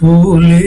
போலே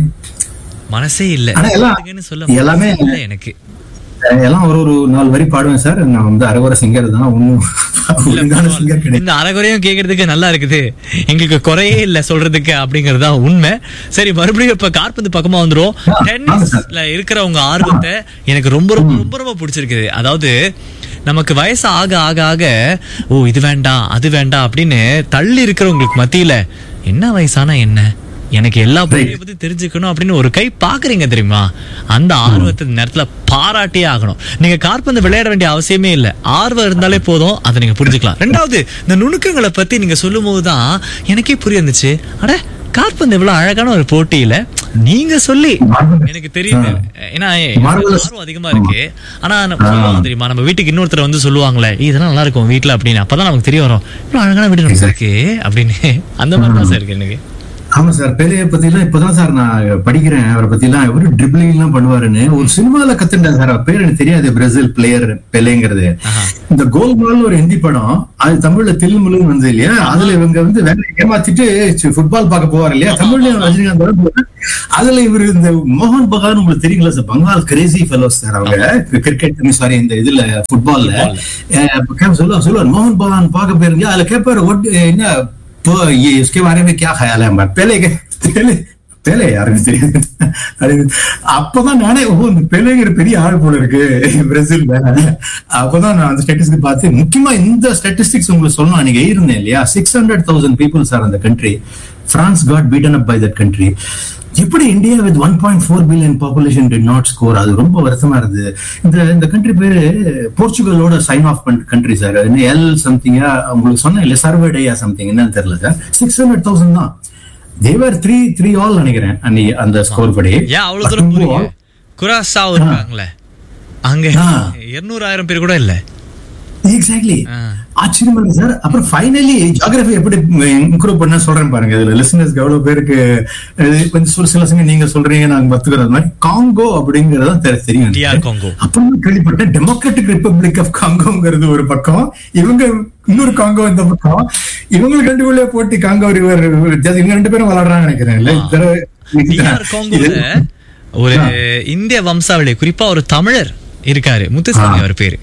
மனசே இல்ல ஆனா எல்லாம் பாடுங்கன்னு சொல்ல எல்லாமே மனசே இல்ல எனக்கு அஹ் எல்லாம் ஒரு ஒரு நாலு வரி பாடுவேன் சார் நான் வந்து அரைவர சிங்கர் தான் ஒன்னும் ஒழுங்கான சிங்கர் கிடையாது இந்த அரைகுறையும் கேக்குறதுக்கு நல்லா இருக்குது எங்களுக்கு குறையே இல்ல சொல்றதுக்கு அப்படிங்கறது தான் உண்மை சரி மறுபடியும் இப்ப கார்பந்து பக்கமா வந்துரும் ஆ, ஆமா டென்னிஸ்ல இருக்கிற உங்க ஆர்வத்தை எனக்கு ரொம்ப ரொம்ப ரொம்ப ரொம்ப பிடிச்சிருக்குது அதாவது நமக்கு வயசு ஆக ஆக ஆக ஓ இது வேண்டாம் அது வேண்டாம் அப்படின்னு தள்ளி இருக்கிறவங்களுக்கு மத்தியில என்ன வயசானா என்ன எனக்கு எல்லா பொருளையும் பத்தி தெரிஞ்சுக்கணும் அப்படின்னு ஒரு கை பாக்குறீங்க தெரியுமா அந்த ஆர்வத்தை இந்த நேரத்துல பாராட்டியே ஆகணும் நீங்க காற்பந்து விளையாட வேண்டிய அவசியமே இல்ல ஆர்வம் இருந்தாலே போதும் அதை நீங்க புரிஞ்சுக்கலாம் ரெண்டாவது இந்த நுணுக்கங்களை பத்தி நீங்க சொல்லும் போதுதான் எனக்கே புரிய இருந்துச்சு அட காற்பந்து இவ்வளவு அழகான ஒரு போட்டியில நீங்க சொல்லி எனக்கு தெரியுது ஏன்னா எனக்கு Marvelous. ஆர்வம் அதிகமா இருக்கு ஆனா நம்ம சொல்லுவாங்க தெரியுமா நம்ம வீட்டுக்கு இன்னொருத்தர் வந்து சொல்லுவாங்களே "ஏய், இதெல்லாம் நல்லா இருக்கும் வீட்ல அப்படின்னு அப்பதான் நமக்கு தெரிய வரும் இவ்வளவு அழகான வீடு நமக்கு இருக்கு அப்படின்னு அந்த மாதிரி தான் சார் இருக்கு எனக்கு ஆமா சார் பெலைய பத்தி எல்லாம் இப்பதான் சார் நான் படிக்கிறேன் அவரை பத்தி எல்லாம் எவரு ட்ரிபிளிங் எல்லாம் பண்ணுவாருன்னு ஒரு சினிமால கத்துட்டேன் சார் அவர் பேர் எனக்கு தெரியாது பிரேசில் பிளேயர் பெலேங்கிறது ஆஹா. இந்த கோல்மால் ஒரு ஹிந்தி படம் அது தமிழ்ல தில்முலுன்னு வந்து இல்லையா அதுல இவங்க வந்து வேலை ஏமாத்திட்டு ஃபுட்பால் பார்க்க போவார் இல்லையா தமிழ்லயும் ரஜினிகாந்த் வர போவாரு. அதுல இவர் இந்த மோகன் பகான் உங்களுக்கு தெரியுங்களா sir Bengal crazy fellows sir அவங்க கிரிக்கெட் சாரி இந்த இதுல ஃபுட்பால்ல சொல்லுவார் சொல்லுவார் மோகன் பகான் பார்க்க போயிருங்க அதுல கேட்பாரு "What- என்ன तो ये इसके बारे में क्या ख्याल है हमारा पहले के पहले பேலே யாருன்னு தெரியாது அது அப்பதான் நானே ஓ இந்த பேலேங்கிற பெரிய ஆள் போல இருக்கு பிரேசில்ல அப்பதான் நான் அந்த ஸ்டாட்டிஸ்டிக் பார்த்து முக்கியமா இந்த ஸ்டாட்டிஸ்டிக்ஸ் உங்களுக்கு சொல்லணும் நீங்க இருந்தேன் இல்லையா six hundred thousand peoples are அந்த country France got beaten up by that country எப்படி India with one point four billion population did not score அது ரொம்ப வருத்தமா இருந்தது இந்த இந்த கண்ட்ரி பேரு போர்ச்சுகலோட sign of country sir L சம்திங்கா உங்களுக்கு சொன்னேன் இல்ல சர்வேடையா சம்திங் என்னன்னு தெரியல சார் சிக்ஸ் ஹண்ட்ரட் தௌசண்ட் தான் தேவர் த்ரீ த்ரீ ஆல் நினைக்கிறேன் அன்னைக்கு அந்த ஸ்கோர் படி ஏன் அவ்வளவு தூரம் போறீங்க குராசாவ் இருக்காங்களே அங்க ஆ. இருநூறாயிரம் பேர் கூட இல்ல எக்ஸாக்ட்லி ஆ. ஆச்சரியமா இருக்கு சார் அப்புறம் ஃபைனலி ஜியாகிரபி எப்படி இம்ப்ரூவ் பண்ண சொல்றேன் பாருங்க இதுல லிசனர்ஸ்க்கு எவ்வளவு பேருக்கு இது கொஞ்சம் சில சில சமயம் நீங்க சொல்றீங்க நாங்க பத்துக்கிறது மாதிரி காங்கோ அப்படிங்கறத தெ- தெரியும் DR காங்கோ. அப்புறம் கேள்விப்பட்டேன் டெமோக்ராட்டிக் ரிப்பப்ளிக் ஆஃப் காங்கோங்கிறது ஒரு பக்கம் இவங்க இன்னொரு காங்கோ இந்த பக்கம் இவங்களுக்கு ரெண்டு பேர்லயே போட்டி காங்கோ ரிவர் இவங்க ரெண்டு பேரும் விளையாடுறாங்க நினைக்கிறேன் இல்ல இந்த தடவை- டிஆர் காங்கோல ஒரு இந்திய வம்சாவளி குறிப்பா ஒரு தமிழர் இருக்காரு முத்துசாமி அவர் பேரு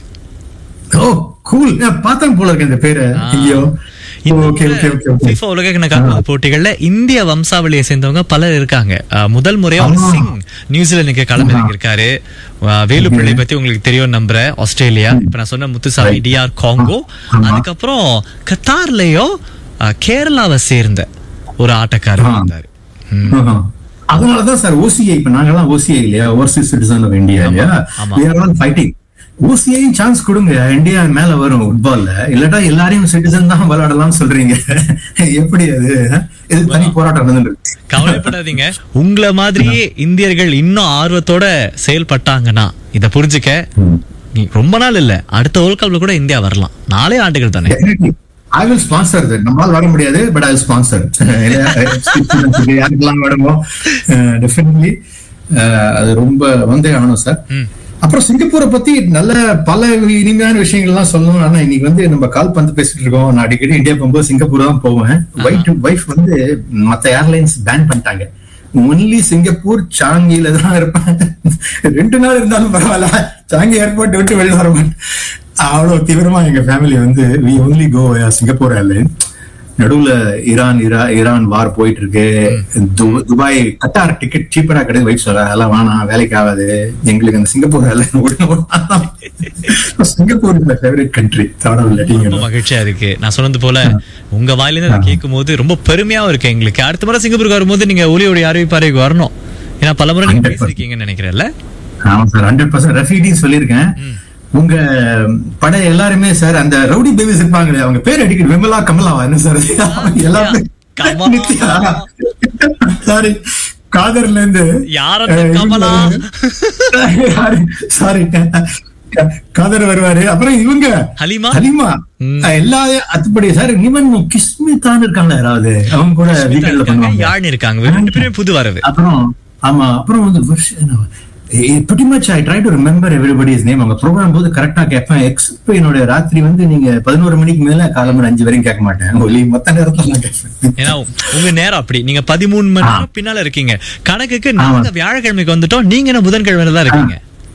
ஓ கூல் பார்த்தேன் போல இருக்கு இந்த பேரை ஐயோ இந்த okay okay okay okay FIFA உலக கிண்ண கால்பந்து போட்டிகள்ல இந்திய வம்சாவளியை சேர்ந்தவங்க பலர் இருக்காங்க அஹ், முதல் முறையா ஒரு ஆமா. சிங் நியூசிலாந்துக்கு களம் இருக்காரு வேலுப்பிள்ளை பத்தி உங்களுக்கு தெரியும் நம்புறேன் ஆஸ்திரேலியா இப்ப நான் சொன்ன முத்துசாமி Right. டிஆர் காங்கோ ஆமா. அதுக்கப்புறம் கத்தார்லயோ அஹ், கேரளாவை சேர்ந்த ஒரு ஆட்டக்காரர் ஆ. இருந்தாரு ம். ஆஹா. அதனாலதான் சார் ஓசிஐ இப்ப நாங்கெல்லாம் ஓசிஐ இல்லையா ஓவர்சீஸ் சிட்டிசன் ஆஃப் இந்தியா இல்லையா ஆமா. we are all fighting ஓசிஐயும் சான்ஸ் கொடுங்க இந்தியா மேல வரும் ஃபுட்பால்ல இல்லாட்டா எல்லாரையும் சிட்டிசன் தான் விளையாடலாம் சொல்றீங்க எப்படி அது இது தனி போராட்டம் நடந்துருக்கு கவலைப்படாதீங்க உங்களை மாதிரியே இந்தியர்கள் இன்னும் ஆர்வத்தோட செயல்பட்டாங்கன்னா இத புரிஞ்சுக்க நீ ரொம்ப நாள் இல்ல அடுத்த வேர்ல்ட் கப்ல கூட இந்தியா வரலாம் நாளே ஆண்டுகள் தானே ஐ வில் ஸ்பான்சர் நம்மளால வர முடியாது பட் ஐ ஸ்பான்சர் யாருக்கெல்லாம் வேணுமோ டெஃபினெட்லி அது ரொம்ப வந்தே ஆகணும் சார் ம். அப்புறம் சிங்கப்பூரை பத்தி நல்ல பல இனிமையான விஷயங்கள்லாம் சொல்லணும் ஆனா இன்னைக்கு வந்து நம்ம கால் பந்து பேசிட்டு இருக்கோம் நான் அடிக்கடி இந்தியா போகும்போது சிங்கப்பூர் தான் போவேன் ஒயிட் ஒய்ஃப் வந்து மத்த ஏர்லைன்ஸ் பேன் பண்ணிட்டாங்க ஒன்லி சிங்கப்பூர் சாங்கியில தான் இருப்பேன் ரெண்டு நாள் இருந்தாலும் பரவாயில்ல சாங்கி ஏர்போர்ட் விட்டு வெளில வர மாட்டேன் அவ்வளவு தீவிரமா எங்க ஃபேமிலி வந்து we only go Singapore airline நடுவுல ஈரான் ஈரா ஈரான் வார் போயிட்டு இருக்கு து- துபாய் கட்டார் டிக்கெட் சீப்பரா கிடையாது வைஃப் சொல்ற அதெல்லாம் வேணாம் வேலைக்கு ஆகாது எங்களுக்கு அந்த சிங்கப்பூர் ஏர்லைன் விடணும் Singapore is favourite country thought of letting ரொம்ப மகிழ்ச்சியா இருக்கு நான் சொன்னது போல உங்க வாயிலிருந்து அதை கேட்கும் போது ரொம்ப பெருமையாவும் இருக்கு எங்களுக்கு அடுத்த முறை சிங்கப்பூருக்கு வரும்போது நீங்க ஒளியோடைய அறிவிப்பாறைக்கு வரணும் ஏன்னா பல முறை நீங்க 100%. பேசிருக்கீங்கன்னு நினைக்கிறேன்ல ஆமா சார் ஹண்ட்ரட் பர்சன்ட் ரெஃபியூட்டின்னு சொல்லியிருக்கேன் உங்க படை எல்லாருமே சார் அந்த ரவுடி பேபிஸ் இருப்பாங்களே அவங்க பேர் அடிக்கடி விமலா கமலாவா என்ன சார் எல்லாமே கமலா. சாரி காதர்ல இருந்து யார் அந்த கமலா? சாரி காதர் வருவாரு அப்புறம் இவங்க ஹலிமா? ஹலிமா ம். எல்லா அத்துப்படி சார் இவன் கிஸ்மிதான் இருக்காங்க யாராவது அவங்க கூட வீக்கெண்ட்ல இருக்காங்க, பண்ணுவாங்க யாழ்னி இருக்காங்க ரெண்டு பேரும் புது வரவு அப்புறம் ஆமா அப்புறம் வந்து வருஷ- என்ன, pretty much I try to remember everybody's name அவங்க ப்ரோக்ராம் போது கரெக்டா கேட்பேன் எக்ஸப்ட் என்னோட ராத்திரி வந்து நீங்க பதினோரு மணிக்கு மேல காலம்பர அஞ்சு வரைக்கும் கேட்க மாட்டேன் ஒலி மொத்த நேரத்துல நான் கேட்பேன் ஏன்னா உங்க நேரம் அப்படி நீங்க பதிமூணு மணி நேரம் பின்னால இருக்கீங்க கணக்குக்கு நாங்க வியாழக்கிழமைக்கு வந்துட்டோம் நீங்க என்ன புதன்கிழமையில தான் இருக்கீங்க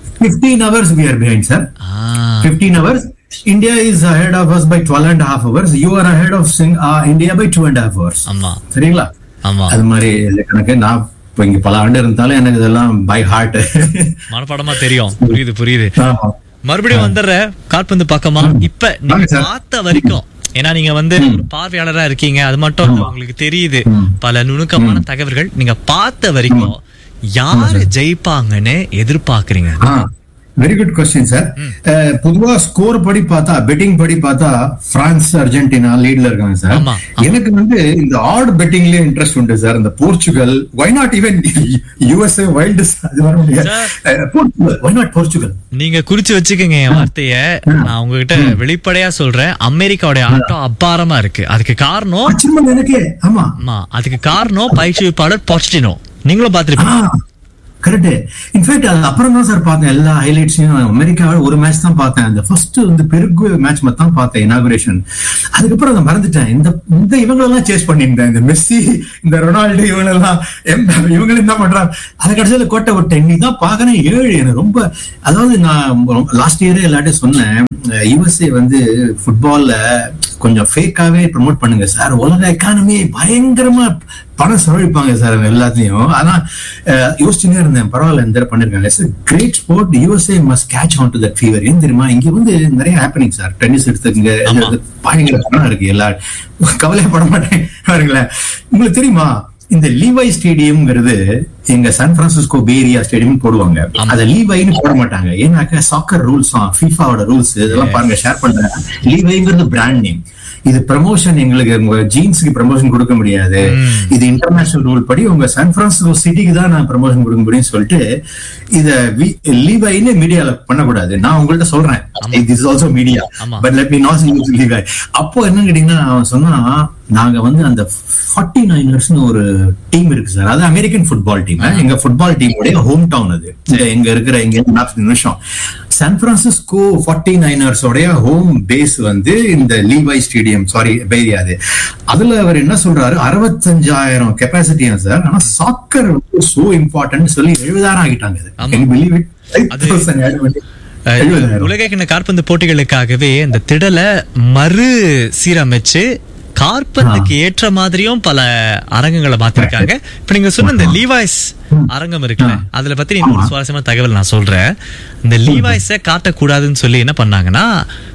15 hours we are behind sir ah, 15 hours India is ahead of us by 12 and a half hours you are ahead of Sing- uh, India by two and a half hours ஆமா சரிங்களா ஆமா அது மாதிரி கணக்கு நான் இப்போ இங்க பல ஆண்டு இருந்தாலும் எனக்கு இதெல்லாம் பை ஹார்ட் மனப்பாடமா தெரியும் புரியுது புரியுது ஆமா மறுபடியும் வந்துடுற கால்பந்து பக்கமா இப்ப நீங்க வாங்க சார். பார்த்த வரைக்கும் ஏன்னா நீங்க வந்து ஒரு பார்வையாளரா இருக்கீங்க அது மட்டும் இல்ல, உங்களுக்கு தெரியுது பல நுணுக்கமான தகவல்கள் நீங்க பார்த்த வரைக்கும் யாரு ஜெயிப்பாங்கன்னு எதிர்பார்க்கறீங்க வெரி குட் கொஸ்டின் சார் பொதுவா ஸ்கோர் படி பார்த்தா பெட்டிங் படி பார்த்தா பிரான்ஸ் அர்ஜென்டினா லீட்ல இருக்காங்க சார் ஆமா, எனக்கு வந்து இந்த ஆட் பெட்டிங்லயே இன்ட்ரெஸ்ட் உண்டு சார் இந்த Portugal why not even USA wild அது வர முடியாது அஹ், போர்ச்சுகல் ஒய் நாட் போர்ச்சுகல் நீங்க குறிச்சு வச்சுக்கோங்க என் வார்த்தைய நான் உங்ககிட்ட வெளிப்படையா சொல்றேன் அமெரிக்காவுடைய ஆட்டம் அபாரமா இருக்கு அதுக்கு காரணம் ஆச்சரியமா எனக்கே ஆமா ஆமா அதுக்கு காரணம் பயிற்சிப்பாளர் பாச்சிட்டினோ நீங்களும் பாத்திருப்பீங்க கரெக்ட் இன்ஃபேக்ட் அது அப்புறம் தான் சார் பார்த்தேன் எல்லா ஹைலைட்ஸையும் அமெரிக்காவில் ஒரு மேட்ச் தான் பார்த்தேன் அந்த ஃபர்ஸ்ட் வந்து பெருகு மேட்ச் மட்டும் தான் பார்த்தேன் இனாகுரேஷன் அதுக்கப்புறம் அதை மறந்துட்டேன் இந்த இந்த இவங்களெல்லாம் சேஸ் பண்ணியிருந்தேன் இந்த மெஸ்ஸி இந்த ரொனால்டு இவங்களெல்லாம் எம்- இவங்க என்ன பண்றாங்க அதை கடைசியில் கோட்டை விட்டேன் இன்னைக்கு தான் பார்க்கறேன் ஏழு எனக்கு ரொம்ப அதாவது நான் லாஸ்ட் இயரே எல்லாட்டையும் சொன்னேன் யுஎஸ்ஏ வந்து ஃபுட்பால்ல கொஞ்சம் ஃபேக்காவே ப்ரோமோட் பண்ணுங்க சார் உலக எக்கானமி பயங்கரமா பணம் செலவழிப்பாங்க சார் அவங்க எல்லாத்தையும் ஆனா அஹ், யோசிச்சுனே இருந்தேன் பரவாயில்ல இந்த தடவை பண்ணிருக்காங்க great sport USA must catch on to that fever ஏன் தெரியுமா இங்க வந்து நிறைய ஹேப்பனிங் சார் டென்னிஸ் எடுத்துக்கங்க ஆமா. இது பயங்கர பணம் இருக்கு எல்லா கவலைப்பட மாட்டேன் பாருங்களேன் உங்களுக்கு தெரியுமா இந்த லீவை ஸ்டேடியம்ங்கிறது எங்க சான் பிரான்சிஸ்கோ பேரியா ஸ்டேடியம் போடுவாங்க அத லீவைன்னு போட மாட்டாங்க ஏன்னாக்க சாக்கர் ரூல்ஸ் ஃபிஃபாவோட ரூல்ஸ் இதெல்லாம் பாருங்க ஷேர் பண்றேன் லீவைங்கிறது பிராண்ட் நேம் இது ப்ரமோஷன் எங்களுக்கு உங்க ஜீன்ஸ்க்கு ப்ரமோஷன் கொடுக்க முடியாது இது இன்டர்நேஷனல் ரூல் படி உங்க சான் பிரான்சிஸ்கோ சிட்டிக்கு தான் நான் ப்ரமோஷன் கொடுக்க முடியும்னு சொல்லிட்டு இத லீவைன்னு மீடியால பண்ணக்கூடாது நான் உங்கள்ட்ட சொல்றேன் திஸ் ஆல்சோ மீடியா ஆமா. But let me not use Levi அப்போ என்ன கேட்டீங்கன்னா அவன் சொன்னா நாங்க வந்து அந்த ஃபார்ட்டி நைனர்ஸ்னு ஒரு டீம் இருக்கு சார் அது அமெரிக்கன் ஃபுட்பால் டீம் எங்க ஃபுட்பால் டீமுடைய ஹோம் டவுன் அது இங்க எங்க இருக்கிற இங்க நாற்பது நிமிஷம் சான் பிரான்சிஸ்கோ ஃபார்ட்டி நைனர்ஸோடைய ஹோம் பேஸ் வந்து இந்த லீவை ஸ்டேடியம் சாரி பேரியா அது அதுல அவர் என்ன சொல்றாரு அறுபத்தஞ்சாயிரம் கெப்பாசிட்டியா சார் ஆனா சாக்கர் வந்து சோ இம்பார்ட்டன்ட் சொல்லி எழுபதாயிரம் ஆகிட்டாங்க ஆமா. Can you believe it? அது- 5,000 add பண்ணி அஹ், எழுபதாயிரம் உலக கிண்ண காற்பந்து போட்டிகளுக்காகவே இந்த திடலை மறு சீரமைச்சு காற்பந்துக்கு ஏற்ற மாதிரியும் பல அரங்கங்களை மாத்திருக்காங்க இப்ப நீங்க சொன்ன இந்த லீவாய்ஸ் அரங்கம் இருக்குல்ல அதுல பத்தி இன்னொரு சுவாரஸ்யமான தகவல் நான் சொல்றேன் இந்த லீவாய்ஸ காட்டக்கூடாதுன்னு சொல்லி என்ன பண்ணாங்கன்னா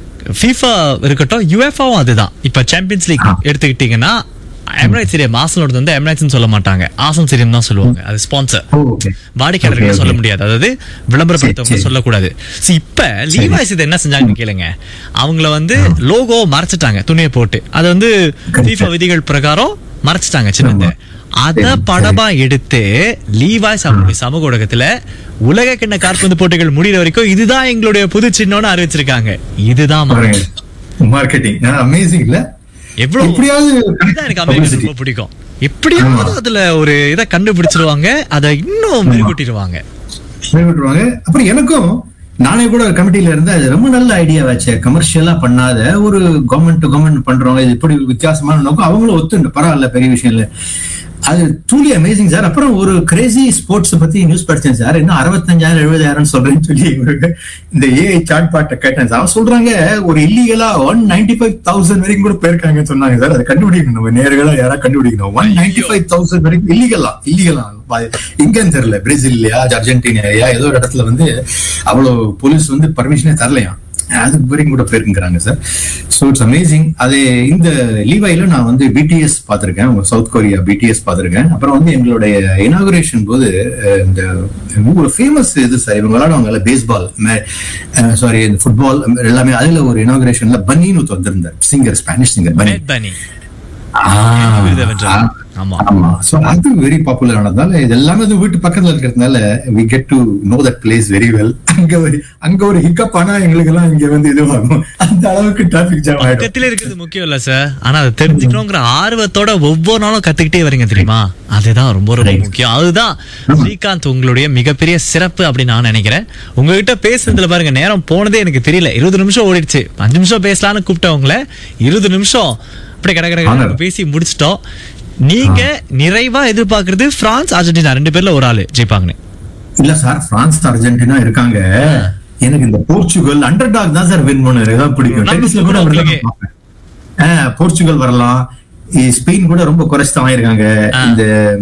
FIFA இருக்கட்டும் யுஎஃப்ஆவும் அதுதான் இப்ப சாம்பியன்ஸ் லீக் எடுத்துக்கிட்டீங்கன்னா எம்ராய்ட் ஸ்டேடியம் ஆசனோட வந்து எம்ராய்ட்ஸ் சொல்ல மாட்டாங்க ஆசன் ஸ்டேடியம் தான் சொல்லுவாங்க அது ஸ்பான்சர் ஓ ஓகே வாடிக்கையாளர்கள் Okay, சொல்ல okay. முடியாது அதாவது விளம்பரப்படுத்தவங்க சரி. சொல்லக்கூடாது See, இப்ப லீவாய்ஸ் இது என்ன செஞ்சாங்கன்னு கேளுங்க அவங்கள வந்து லோகோ மறைச்சிட்டாங்க துணியை போட்டு அது வந்து FIFA விதிகள் பிரகாரம் மறைச்சிட்டாங்க சின்னது அத சரி, படமா எடுத்து லீவாய்ஸ் அவங்களுடைய சமூக ஊடகத்துல உலக கிண்ண காற்பந்து போட்டிகள் முடிகிற வரைக்கும் இதுதான் எங்களுடைய புது சின்னம்னு அறிவிச்சிருக்காங்க இதுதான் மாற்றம். மார்க்கெட்டிங் அமேசிங் இல்ல எவ்வளவு எப்படியாவது இதுதான் எனக்கு அமெரிக்கா ரொம்ப பிடிக்கும் எப்படியாவது அதுல ஒரு இதை கண்டுபிடிச்சிருவாங்க அதை இன்னும் மெருகூட்டிடுவாங்க விட்டுருவாங்க அப்புறம் எனக்கும் நானே கூட கமிட்டில இருந்த அது ரொம்ப நல்ல ஐடியா வச்ச கமர்ஷியலா பண்ணாத ஒரு கவர்மெண்ட் டு கவர்மெண்ட் பண்றவங்க இது இப்படி வித்தியாசமான நோக்கம் அவங்களும் ஒத்துண்டு பரவாயில்ல பெரிய விஷயம் இல்ல அது ட்ரூலி அமேசிங் சார் அப்புறம் ஒரு கிரேசி ஸ்போர்ட்ஸ் பத்தி நியூஸ் படிச்சேன் சார் இன்னும் அறுபத்தஞ்சாயிரம் எழுபதாயிரம் சொல்றேன்னு சொல்லி ஒரு இந்த ஏஐ சாட் பாட்டை கேட்டேன் சார் அவன் சொல்றாங்க ஒரு இல்லீகலா ஒன் நைன்டி ஃபைவ் தௌசண்ட் வரைக்கும் கூட போயிருக்காங்கன்னு சொன்னாங்க சார் அதை கண்டுபிடிக்கணும் நம்ம நேர்களா யாராவது கண்டுபிடிக்கணும் ஒன் நைன்டி ஃபைவ் தௌசண்ட் வரைக்கும் இல்லீகலா இல்லீகலா எங்கன்னு தெரியல பிரேசில்லையா அர்ஜென்டினாலயா ஏதோ ஒரு இடத்துல வந்து அவ்வளவு போலீஸ் வந்து பர்மிஷனே தரலையா அது வரைக்கும் கூட போயிருக்குங்கிறாங்க சார் ஸோ இட்ஸ் அமேசிங் அதே இந்த லீவாயில நான் வந்து பிடிஎஸ் பார்த்திருக்கேன் உங்க சவுத் கொரியா பிடிஎஸ் பார்த்திருக்கேன் அப்புறம் வந்து எங்களுடைய இனாகுரேஷன் போது அஹ், இந்த ஒரு ஃபேமஸ் இது சார் இவங்க விளையாடுவாங்கல்ல பேஸ்பால் சாரி இந்த ஃபுட்பால் எல்லாமே அதுல ஒரு இனாகுரேஷன்ல பன்னின்னு ஒருத்தர் வந்திருந்தார் singer Spanish singer Bunny Bad Bunny. ஆ, விருதை வென்றார். ஆமா ஆமா சோ அது வெரி பாப்புலர் ஆனதால இது எல்லாமே அது வீட்டு பக்கத்துல இருக்கிறதுனால we get to know that place very well அங்க ஒரு அங்க ஒரு ஹிக்கப் ஆனா எங்களுக்கு எல்லாம் இங்க வந்து இதுவாகும் அந்த அளவுக்கு டிராபிக் ஜாம் ஆயிடும் பக்கத்துல இருக்கிறது முக்கியம் இல்ல சார் ஆனா அதை தெரிஞ்சுக்கணுங்கிற ஆர்வத்தோட ஒவ்வொரு நாளும் கத்துக்கிட்டே வரீங்க தெரியுமா அதுதான் ரொம்ப ரொம்ப Right. முக்கியம் அதுதான் ஸ்ரீகாந்த் உங்களுடைய மிகப்பெரிய சிறப்பு அப்படின்னு நான் நினைக்கிறேன் உங்ககிட்ட பேசுறதுல பாருங்க நேரம் போனதே எனக்கு தெரியல இருபது நிமிஷம் ஓடிடுச்சு அஞ்சு நிமிஷம் பேசலாம்னு கூப்பிட்டேன் உங்களை இருபது நிமிஷம் அப்படியே கடை கடை Honor. பேசி முடிச்சிட்டோம் நீங்க நிறைவா எதிர்பார்க்கறது பிரான்ஸ் அர்ஜென்டினா ரெண்டு பேர்ல ஒரு ஆளு ஜெயிப்பாங்கன்னு இல்ல சார் பிரான்ஸ் அர்ஜென்டினா இருக்காங்க எனக்கு இந்த போர்ச்சுகல் அண்டர் டாக் தான் சார் வின் பண்ண தான் பிடிக்கும் நம்ம டென்னிஸ்ல கூட அப்படிதான் உங்களுக்கு. நான் பார்ப்பேன். ஆ, போர்ச்சுகல் வரலாம் இ- ஸ்பெயின் கூட ரொம்ப குறைச்சு ஆயிருக்காங்க ஆ. இந்த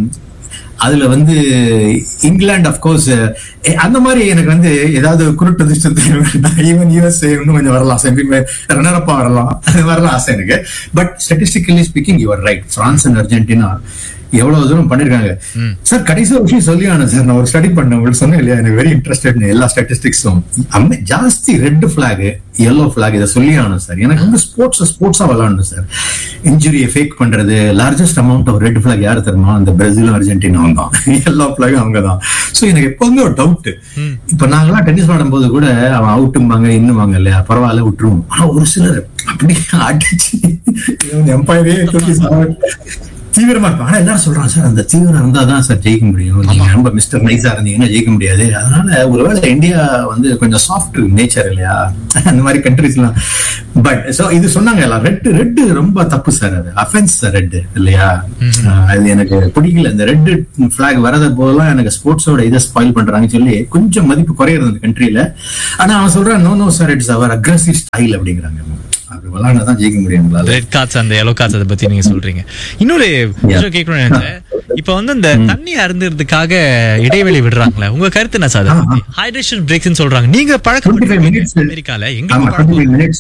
அதுல வந்து இங்கிலாந்து அப்கோர்ஸ் அந்த மாதிரி எனக்கு வந்து ஏதாவது குருட்டு அதிர்ஷ்டத்தில் ஈவன் யூஎஸ்ஏ இன்னும் கொஞ்சம் வரலாம் செமி ரன்னரப்பா வரலாம் அது வரலாம் ஆசை எனக்கு but statistically speaking you're right France and Argentina எவ்வளவு தூரம் பண்ணிருக்காங்க சார் கடைசி ஒரு விஷயம் சொல்லி ஆனேன் சார் நான் ஒரு ஸ்டடி பண்ணேன் உங்களுக்கு சொன்னேன் இல்லையா எனக்கு வெரி இன்ட்ரெஸ்டட் எல்லா ஸ்டாட்டிஸ்டிக்ஸும் ஜாஸ்தி ரெட் பிளாக் எல்லோ பிளாக் இதை சொல்லி ஆனேன் சார் எனக்கு வந்து ஸ்போர்ட்ஸ் ஸ்போர்ட்ஸா விளாடணும் சார் இன்ஜுரியை ஃபேக் பண்றது largest amount of red black யார் தெரியுமா அந்த பிரேசிலும் அர்ஜென்டினாவும் தான் எல்லோ பிளாக் அவங்க தான் ஸோ எனக்கு எப்பவுமே ஒரு டவுட் இப்ப நாங்கெல்லாம் டென்னிஸ் விளாடும் கூட அவன் அவுட்டும்பாங்க இன்னுவாங்க இல்லையா பரவாயில்ல விட்டுருவோம் ஆனா ஒரு சிலர் அப்படியே அடிச்சு எம்பையரே தூக்கி சாவ- தீவிரமா இருப்பாங்க ஆனா எல்லாரும் சொல்றாங்க சார் அந்த தீவிரம் இருந்தா தான் சார் ஜெயிக்க முடியும் நீங்க ரொம்ப மிஸ்டர் நைஸா இருந்தீங்கன்னா ஜெயிக்க முடியாது அதனால ஒருவேளை இந்தியா வந்து கொஞ்சம் சாஃப்ட் நேச்சர் இல்லையா அந்த மாதிரி கண்ட்ரிஸ் எல்லாம் பட் சோ இது சொன்னாங்க எல்லாம் ரெட் ரெட் ரொம்ப தப்பு சார் அது அஃபென்ஸ் ரெட் இல்லையா அஹ் அது எனக்கு பிடிக்கல இந்த ரெட் பிளாக் வரத போதெல்லாம் எனக்கு ஸ்போர்ட்ஸோட இதை ஸ்பாயில் பண்றாங்கன்னு சொல்லி கொஞ்சம் மதிப்பு குறையிறது அந்த கண்ட்ரில ஆனா அவன் சொல்றான் no no sir it's our aggressive style அப்படிங்கிறாங்க அது விளாண்டாதான் ஜெயிக்க முடியும் உங்களால ரெட் கார்ட்ஸ் அந்த எல்லோ கார்ட்ஸ் அதை பத்தி நீங்க சொல்றீங்க இன்னொரு விஷயம் கேட்கணும்னு நினைச்சேன் இப்ப வந்து இந்த தண்ணி அருந்துறதுக்காக இடைவெளி விடுறாங்களே உங்க கருத்து என்ன சார் ஹைட்ரேஷன் பிரேக்ஸ் சொல்றாங்க நீங்க 25 பழக்கம் minutes. அமெரிக்கால ஆமா எங்களுக்கு டுவெண்ட்டி பழக்கம் மினிட்ஸ்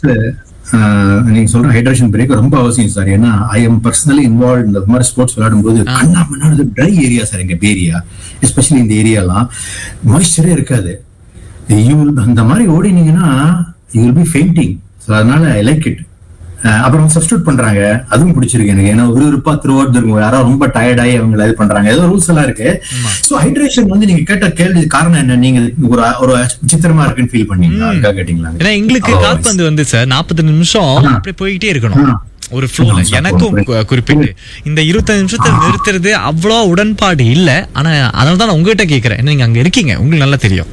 நீங்க சொல்ற ஹைட்ரேஷன் பிரேக் ரொம்ப அவசியம் சார் ஏன்னா ஐ எம் பர்சனலி இன்வால்வ் இந்த மாதிரி ஸ்போர்ட்ஸ் விளையாடும் போது கண்ணா மண்ணானது ட்ரை ஏரியா சார் எங்க ஏரியா எஸ்பெஷலி இந்த ஏரியாலாம் மாய்ஸ்சரே இருக்காது யூ அந்த மாதிரி ஓடினீங்கன்னா you will be fainting so அதனால ஐ லைக் இட் அப்புறம் சப்ஸ்டியூட் பண்றாங்க அதுவும் பிடிச்சிருக்கு எனக்கு ஏன்னா ஒரு இருப்பா திருவாரூர் இருக்கும் யாரோ ரொம்ப டயர்டாகி அவங்க இது பண்றாங்க ஏதோ ரூல்ஸ் எல்லாம் இருக்கு சோ ஹைட்ரேஷன் வந்து நீங்க கேட்ட கேள்வி காரணம் என்ன நீங்க ஒரு ஒரு விசித்திரமா இருக்குன்னு ஃபீல் பண்ணீங்களா அதுக்காக கேட்டீங்களா ஏன்னா எங்களுக்கு Oh, கால்பந்து வந்து சார் 40 நிமிஷம் அப்படியே போய்கிட்டே இருக்கணும் ஆ. ஒரு ஃப்ளோல ஆமா, எனக்கும் புரியுது. கு- குறிப்பிட்டு இந்த இருபத்தஞ்சு நிமிஷத்தை நிறுத்துறது அவ்வளோ உடன்பாடு இல்ல ஆனா அதனால தான் நான் உங்ககிட்ட கேக்குறேன் ஏன்னா நீங்க அங்க இருக்கீங்க உங்களுக்கு நல்லா தெரியும்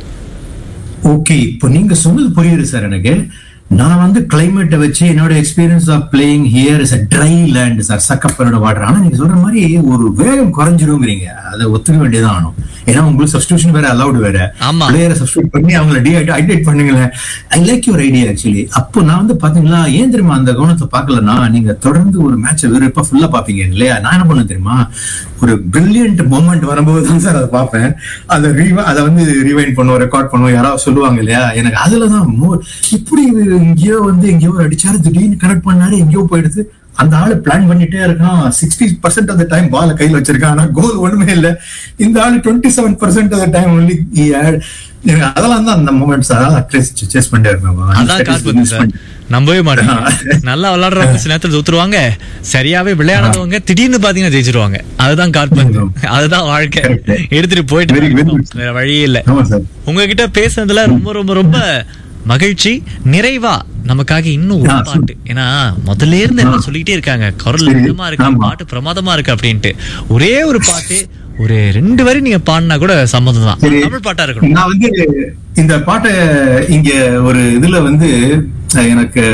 ஓகே இப்போ நீங்க சொன்னது புரியுது சார் எனக்கு நான் வந்து கிளைமேட்டை வச்சு என்னோட experience of playing here is a dry land sir சக்கப்பரோட வாட்டர் ஆனா நீங்க சொல்ற மாதிரி ஒரு வேகம் குறைஞ்சிருங்கிறீங்க அதை ஒத்துக்க வேண்டியதான் ஆகணும் ஏன்னா உங்களுக்கு சப்ஸ்டியூஷன் வேற அலௌடு வேற ஆமா. பிளேயரை சப்ஸ்டியூட் பண்ணி அவங்கள டிஹைட்ரேட் பண்ணுங்களேன் I like your idea actually அப்போ நான் வந்து பாத்தீங்களா ஏன் தெரியுமா அந்த கவனத்தை பார்க்கலன்னா நீங்க தொடர்ந்து ஒரு மேட்சை வெறுப்பா ஃபுல்லா பாப்பீங்க இல்லையா நான் என்ன பண்ண தெரியுமா ஒரு பிரில்லியன்ட் மூமெண்ட் வரும்போது தான் சார் அதை பார்ப்பேன் அதை ரீவ அதை வந்து ரிவைண்ட் பண்ணுவோம் ரெக்கார்ட் பண்ணுவோம் யாராவது சொல்லுவாங்க இல்லையா எனக்கு அதுலதான் மோ- இப்படி எங்கேயோ வந்து எங்கேயோ ஒரு அடிச்சாரு திடீர்னு கனெக்ட் பண்ணாரு எங்கேயோ போயிடுது அந்த ஆளு பிளான் பண்ணிட்டே இருக்கான் சிக்ஸ்டி பர்சன்ட் ஆஃப் டைம் பால கையில வச்சிருக்கான் ஆனா கோல் ஒண்ணுமே இல்ல இந்த ஆளு twenty seven percent of time only எனக்கு அதெல்லாம் தான் அந்த மூமெண்ட்ஸ் அதெல்லாம் சேஸ் பண்ணிட்டே இருப்பேன் அதான் கால்பந்து சார் நம்பவே மாட்டேன் நல்லா விளையாடுறவங்க சில நேரத்துல தோத்துருவாங்க சரியாவே விளையாடுறவங்க திடீர்னு பாத்தீங்கன்னா ஜெயிச்சிருவாங்க அதுதான் கால்பந்து அதுதான் வாழ்க்கை Correct. எடுத்துட்டு Very, very போயிட்டு good. வேற வழியே இல்ல ஆமா சார் உங்ககிட்ட பேசுனதுல ரொம்ப ரொம்ப ரொம்ப மகிழ்ச்சி நிறைவா நமக்காக இன்னும் ஒரு ஆ, பாட்டு ஏன்னா முதல்ல இருந்து எல்லாம் சொல்லிக்கிட்டே இருக்காங்க குரல் சரி. இதமா இருக்கு ஆமா. பாட்டு பிரமாதமா இருக்கு அப்படின்ட்டு ஒரே ஒரு பாட்டு ஒரு ரெண்டு வரி நீங்க பாடினா கூட சம்மதம் தான் சரி. தமிழ் பாட்டா இருக்கணும் நான் வந்து இந்த பாட்டை இங்க ஒரு இதுல வந்து அஹ், எனக்கு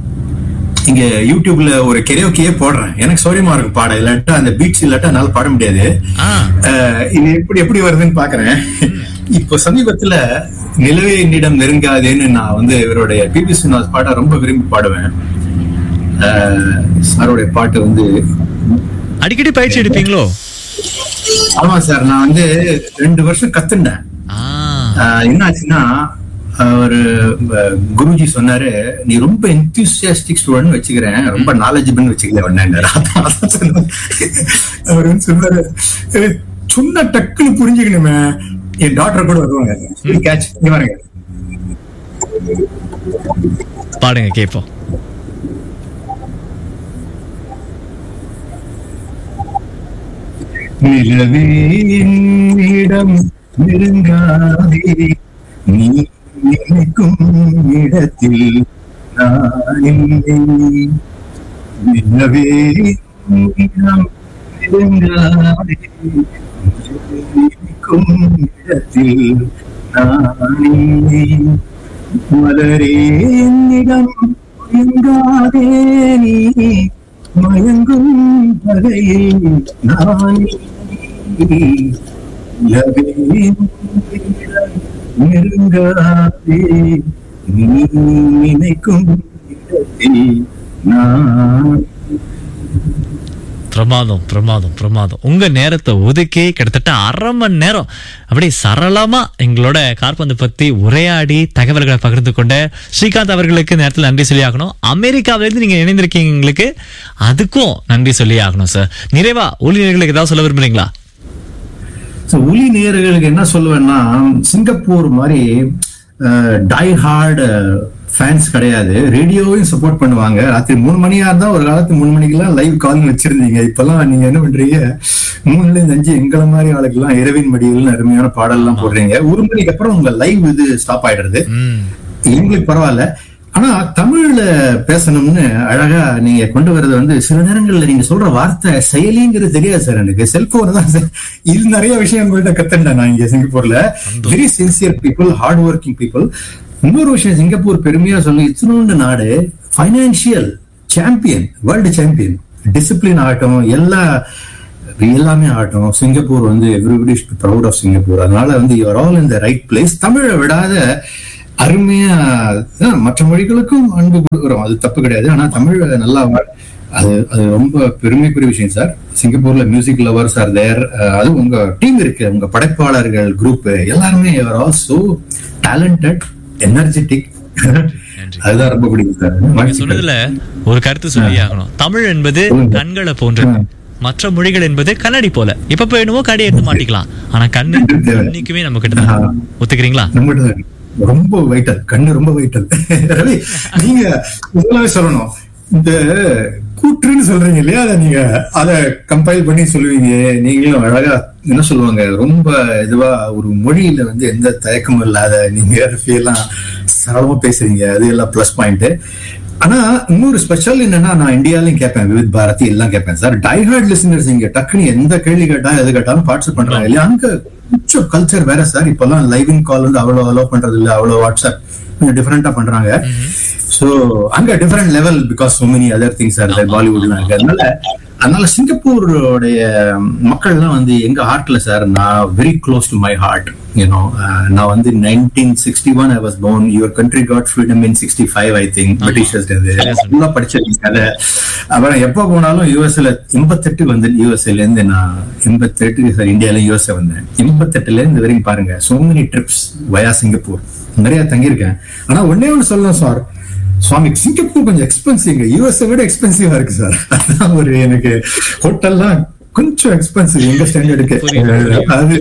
இங்க யூடியூப்ல ஒரு கெரியோக்கியே போடுறேன் எனக்கு சௌரியமா இருக்கு பாட இல்லாட்டா அந்த பீட்ஸ் இல்லாட்டா என்னால பாட முடியாது ஆ அஹ், இது எப்படி எப்படி வருதுன்னு பாக்குறேன் இப்போ சமீபத்துல நிலவே என்னிடம் நெருங்காதேன்னு நான் வந்து இவருடைய பிபி சுனாஸ் பாட்டை ரொம்ப விரும்பி பாடுவேன் அஹ், சாருடைய பாட்டு வந்து அடிக்கடி பயிற்சி எடுப்பீங்களோ ஆமா சார் நான் வந்து ரெண்டு வருஷம் கத்துண்டேன் ஆ ஆஹ் என்ன ஆச்சுன்னா ஒரு குருஜி சொன்னாரு நீ ரொம்ப எந்தூசியாஸ்டிக் ஸ்டூடெண்ட் வச்சுக்கிறேன் ரொம்ப நாலேஜபிள் வச்சுக்கல ஒன்னு அவர் வந்து சொன்னாரு "ஏய், சொன்ன டக்குன்னு புரிஞ்சுக்கணுமே என் டாக்டர் கூட வருவாங்க கேட்ச் இங்க பாருங்க பாடுங்க கேப்போம் நிலவே என்னிடம் நெருங்காதே நீ நினைக்கும் இடத்தில் நான் இல்லை நிலவே என்னிடம் நெருங்காதே நீ நினைக்கும் இடத்தில் நான் இல்லை மலரே என்னிடம் மயங்காதே நீ மயங்கும் வகையில் நான் நிலவே என்னிடம் நெருங்காதே நீ நினைக்கும் இடத்தில் நான் பிரமாதம் பிரமாதம் பிரமாதம் உங்க நேரத்தை ஒதுக்கி கிட்டத்தட்ட அரை மணி நேரம் அப்படியே சரளமா எங்களோட கார்பந்து பத்தி உரையாடி தகவல்களை பகிர்ந்து கொண்ட ஸ்ரீகாந்த் அவர்களுக்கு இந்த நேரத்தில் நன்றி சொல்லி ஆகணும் அமெரிக்காவில இருந்து நீங்க இணைந்திருக்கீங்க எங்களுக்கு அதுக்கும் நன்றி சொல்லி ஆகணும் சார் நிறைவா ஊழியர்களுக்கு ஏதாவது சொல்ல விரும்புறீங்களா So, ஒலி நேயர்களுக்கு என்ன சொல்லுவேன்னா சிங்கப்பூர் மாதிரி டை ஹார்ட் ஃபேன்ஸ் கிடையாது ரேடியோவையும் சப்போர்ட் பண்ணுவாங்க ராத்திரி மூணு மணியா இருந்தா ஒரு காலத்து மூணு மணிக்கெல்லாம் லைவ் கால் வச்சிருந்தீங்க இப்பெல்லாம் நீங்க என்ன பண்றீங்க மூணுல இருந்து அஞ்சு எங்களை மாதிரி ஆளுக்கெல்லாம் இரவின் மடியில் அருமையான பாடல்லாம் போடுறீங்க ஒரு மணிக்கு அப்புறம் உங்க லைவ் இது ஸ்டாப் ஆயிடுறது ம் எங்களுக்கு பரவாயில்ல ஆனா தமிழ்ல பேசணும்னு அழகா நீங்க கொண்டு வர்றது வந்து சில நேரங்கள்ல நீங்க சொல்ற வார்த்தை செயலிங்கிறது தெரியாது சார் எனக்கு செல்போன் தான் சார் இது நிறைய விஷயம் உங்கள்கிட்ட கத்துட்டேன் நான் இங்க சிங்கப்பூர்ல very sincere people hard working people இன்னொரு விஷயம் சிங்கப்பூர் பெருமையா சொல்லி இத்தினோண்டு நாடு financial champion world champion discipline ஆகட்டும் எல்லா எல்லாமே ஆகட்டும் சிங்கப்பூர் வந்து எவ்ரிபடி ப்ரௌட் ஆஃப் சிங்கப்பூர் அதனால வந்து you're all in the right place தமிழை விடாத அருமையா அஹ், மற்ற மொழிகளுக்கும் அன்பு கொடுக்குறோம் அது தப்பு கிடையாது ஆனா தமிழ் நல்லா வா- அது அது ரொம்ப பெருமைக்குரிய விஷயம் சார் சிங்கப்பூர்ல மியூசிக் லவர்ஸ் ஆர் தேர் அது உங்க டீம் இருக்கு உங்க படைப்பாளர்கள் குரூப் எல்லாருமே are all so talented energetic அதுதான் ரொம்ப பிடிக்கும் சார் நீங்க வாழ்த்துக்கள். சொன்னதுல ஒரு கருத்து சொல்லி ஆகணும் தமிழ் என்பது சொல்லுங்க. கண்களை போன்றது மற்ற மொழிகள் என்பது கண்ணாடி போல எப்ப வேணுமோ கடி எடுத்து மாட்டிக்கலாம் ஆனா கண்ணு இன்னைக்குமே நம்ம கிட்ட தான் இருக்கு. ஒத்துக்கிறீங்களா நம்மகிட்ட தான் இருக்கு. ரொம்ப வைட்டல் கண்ணு ரொம்ப வைட்டல் ரவி நீங்க இதெல்லாமே சொல்லணும் இந்த கூற்றுன்னு சொல்றீங்க இல்லையா அதை நீங்க அத கம்பைல் பண்ணி சொல்லுவீங்க நீங்களும் அழகா என்ன சொல்லுவாங்க ரொம்ப இதுவா ஒரு மொழியில வந்து எந்த தயக்கமும் இல்லாத நீங்க எல்லாம் சரளமா பேசுறீங்க அது எல்லாம் பிளஸ் பாயிண்ட் ஆனா இன்னொரு ஸ்பெஷல் என்னன்னா நான் இந்தியாலையும் கேட்பேன் விவித் பாரதி எல்லாம் கேட்பேன் சார் டைஹார்ட் லிசனர்ஸ் இங்க டக்குனு எந்த கேள்வி கேட்டா எது கேட்டாலும் பார்ட்டிசிபேட் பண்றாங்க இல்லையா அங்க கொஞ்சம் கல்ச்சர் வேற சார் இப்பெல்லாம் லைவ் இன் கால் வந்து அவ்வளவு அலோவ் பண்றது இல்ல அவ்வளவு வாட்ஸ்அப் கொஞ்சம் டிஃபரெண்டா பண்றாங்க சோ அங்க different level because so many other things are பாலிவுட்லாம் இருக்கு அதனால அதனால சிங்கப்பூருடைய மக்கள்லாம் வந்து எங்க ஹார்ட்ல சார் நான் very close to my heart you know நான் வந்து nineteen sixty one I was born your country got freedom in sixty five I think Britishers ஃபுல்லா படிச்சிருக்கீங்க அதை அப்புறம் எப்போ போனாலும் யூஎஸ்ல எண்பத்தெட்டு வந்து யூஎஸ்ல இருந்து நான் எண்பத்தெட்டு சார் இந்தியால யூஎஸ்ஏ வந்தேன் எண்பத்தெட்டுல இருந்து வரைக்கும் பாருங்க so many trips via Singapore நிறைய தங்கியிருக்கேன் ஆனா ஒன்னே ஒண்ணு சொல்லணும் சார் சுவாமி சிங்கப்பூர் கொஞ்சம் எக்ஸ்பென்சிவ் யூஎஸ்ஏ விட எக்ஸ்பென்சிவா இருக்கு சார் அதான் ஒரு எனக்கு ஹோட்டல்லாம் கொஞ்சம் எக்ஸ்பென்சிவ் எங்க ஸ்டாண்டர்டுக்கு அது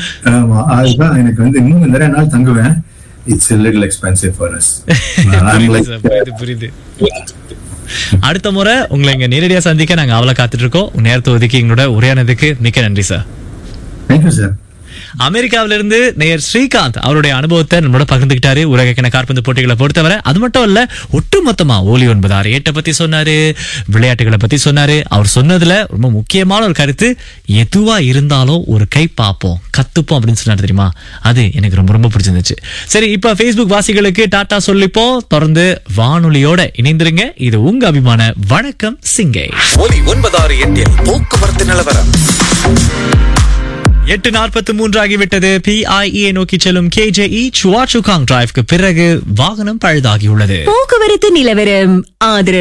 ஆமா அதுதான் எனக்கு வந்து இன்னும் நிறைய நாள் தங்குவேன் it's little expensive for us புரியுது சார், புரியுது புரியுது அடுத்த முறை உங்களை இங்க நேரடியா சந்திக்க நாங்க அவளை காத்துட்டு இருக்கோம் உங்க நேரத்தை ஒதுக்கி எங்களோட உரையானதுக்கு மிக்க நன்றி சார் தேங்க்யூ சார் அமெரிக்காவில இருந்து நேயர் ஸ்ரீகாந்த் அவருடைய அனுபவத்தை நம்மளோட பகிர்ந்துக்கிட்டாரு உலகக்கிண காற்பந்து போட்டிகளை பொறுத்தவரை அது மட்டும் இல்ல ஒட்டுமொத்தமா ஓலி ஒன்பது ஆறு ஏட்டை பத்தி சொன்னாரு விளையாட்டுகளை பத்தி சொன்னாரு அவர் சொன்னதுல ரொம்ப முக்கியமான ஒரு கருத்து எதுவா இருந்தாலும் ஒரு கை பார்ப்போம் கத்துப்போம் அப்படின்னு சொன்னாரு தெரியுமா அது எனக்கு ரொம்ப ரொம்ப பிடிச்சிருந்துச்சு சரி இப்ப Facebook வாசிகளுக்கு டாட்டா சொல்லிப்போம் தொடர்ந்து வானொலியோட இணைந்திருங்க இது உங்க அபிமான வணக்கம் சிங்கை ஒலி ஒன்பதாறு எட்டில் போக்குவரத்து நிலவரம் எட்டு நாற்பத்தி மூன்று ஆகிவிட்டது பிஐஇ நோக்கி செல்லும் கேஜேஇ சுவாச்சுகாங் டிரைவ்க்கு பிறகு வாகனம் பழுதாகியுள்ளது போக்குவரத்து நிலவரம் ஆதரவு